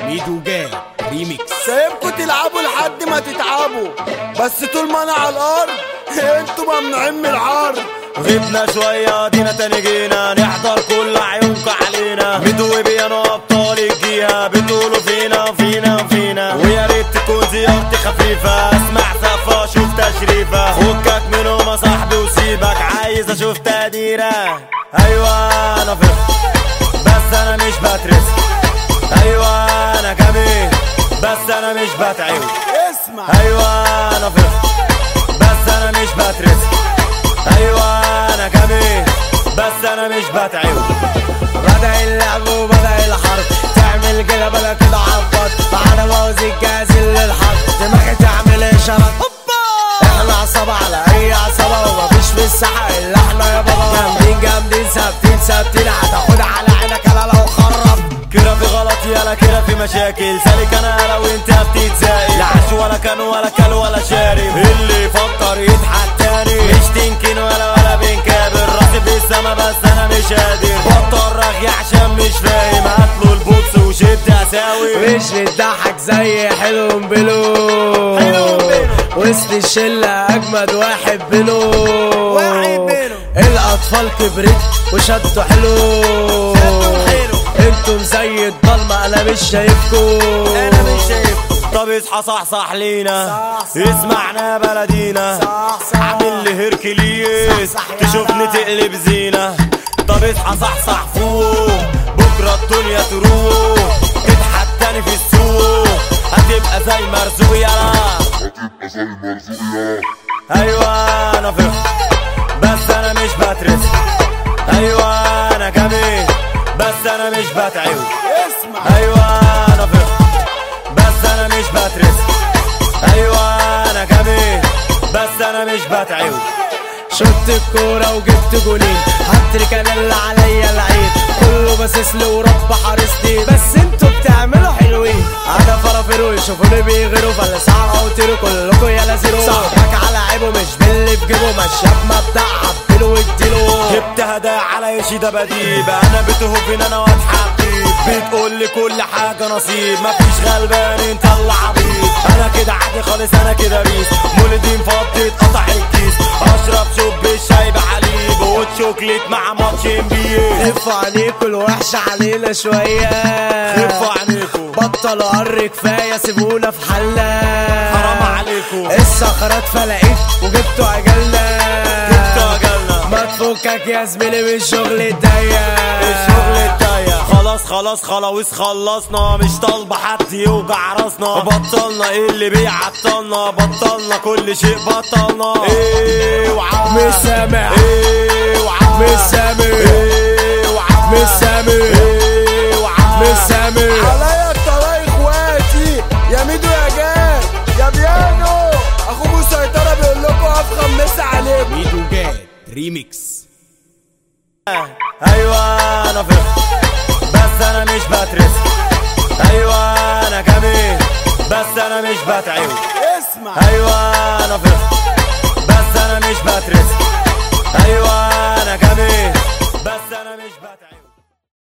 ميدو جاي ريميكس سايبكوا تلعبوا لحد ما تتعبوا بس طول ما انا على الارض انتوا ممنوعين من العرض غبنا شوية دينا تاني جينا نحضر كل عيونكم علينا مدوي بيانو أبطال الجيهة بتقولوا فينا فينا فينا ويا ريت تكون زيارتي خفيفة اسمع سقفة شوف تشريفة فكك منهم يا صاحبي وسيبك عايز اشوف تقديرة ايوه انا فخر بس انا مش بترس ايوه انا جميل بس انا مش بتعب اسمع ايوه انا فخر بس انا مش بترس ايوه انا جميل بس انا مش بتعب بدأ اللعب وبدأ الحرب تعمل كده بلا كده عبط معانا موزي جاهز للحرب دماغي تعمل اشارات احنا عصابة على اي عصابة ومفيش في الساحة الا احنا يا بابا جامدين جامدين ثابتين ثابتين هتاخد على عينك انا لو خرب كده في غلط يالا كده في مشاكل سالك انا انا وانت بتتسائل لا عاش ولا كان ولا كل ولا شارب اللي يفكر يضحك تاني مش تنكن ولا ولا بنكابر راسي في السما بس انا مش قادر بطل رغي عشان مش فاهم هاتله البوكس وشد اساوي مش بتضحك زي حلو بلو حلو بينو. وسط الشلة أجمد واحد بينو واحد بينو. الأطفال كبرت وشدوا حلو شدوا حلو. انتم زي الضلمة أنا مش شايفكم انا مش شايف طب اصحى صحصح لينا اسمعنا بلدينا عامل لي هيركليس تشوفني تقلب زينة طب اصحى صحصح فوق بكرة الدنيا تروح تضحك تاني في السوق هتبقى زي مرزوق يلا ايوه انا فخر بس انا مش بترس ايوه انا جميل بس انا مش بتعب اسمع ايوه انا فخر بس انا مش بترس ايوه انا جميل بس انا مش بتعب شفت الكورة وجبت جولين هاتريك انا اللي عليا العين كله باصص لي ورب حارسني بس انتوا بتعملوا حلوين انا فرافير ويشوفوني بيغيروا فلسعة وطيروا كلكوا يا لازيرو صاحبك على عيبه مش باللي في جيبه مشاك مبدأ عبله واديله جبت هدايا على يشي ده بديب انا بتهوفين انا واتحبيب بتقول لي كل حاجه نصيب مفيش غلبان انت اللي عبيط انا كده عادي خالص انا كده بيس مولدين فضي اتقطع الكيس اشرب شوب الشاي بحليب وشوكليت مع ماتش ام بي خفوا عليكوا الوحش علينا شوية خفوا عنيكوا بطلوا قر كفاية سيبونا في حالنا حرام عليكوا الصخرات فلقيت وجبتوا عجلنا جبتوا أجلنا. ما تفكك يا زميلي من الشغل الضيق الشغل الضيق خلاص خلاص خلاص خلصنا مش طالبة حد يوجع راسنا بطلنا ايه اللي بيعطلنا بطلنا كل شيء بطلنا ايه وعم مش سامع ايه وعم مش سامع ايه وعم مش سامع ايه وعم مش سامع عليا الطلاق اخواتي يا ميدو يا جاد يا بيانو اخو مسيطرة بيقول لكم افخم مسا عليكم ميدو جاي ريميكس ايوه انا فخر بس انا مش بترس ايوه انا جميل بس انا مش بتعب اسمع ايوه انا فخر بس انا مش بترس ايوه انا جميل بس انا مش بتعب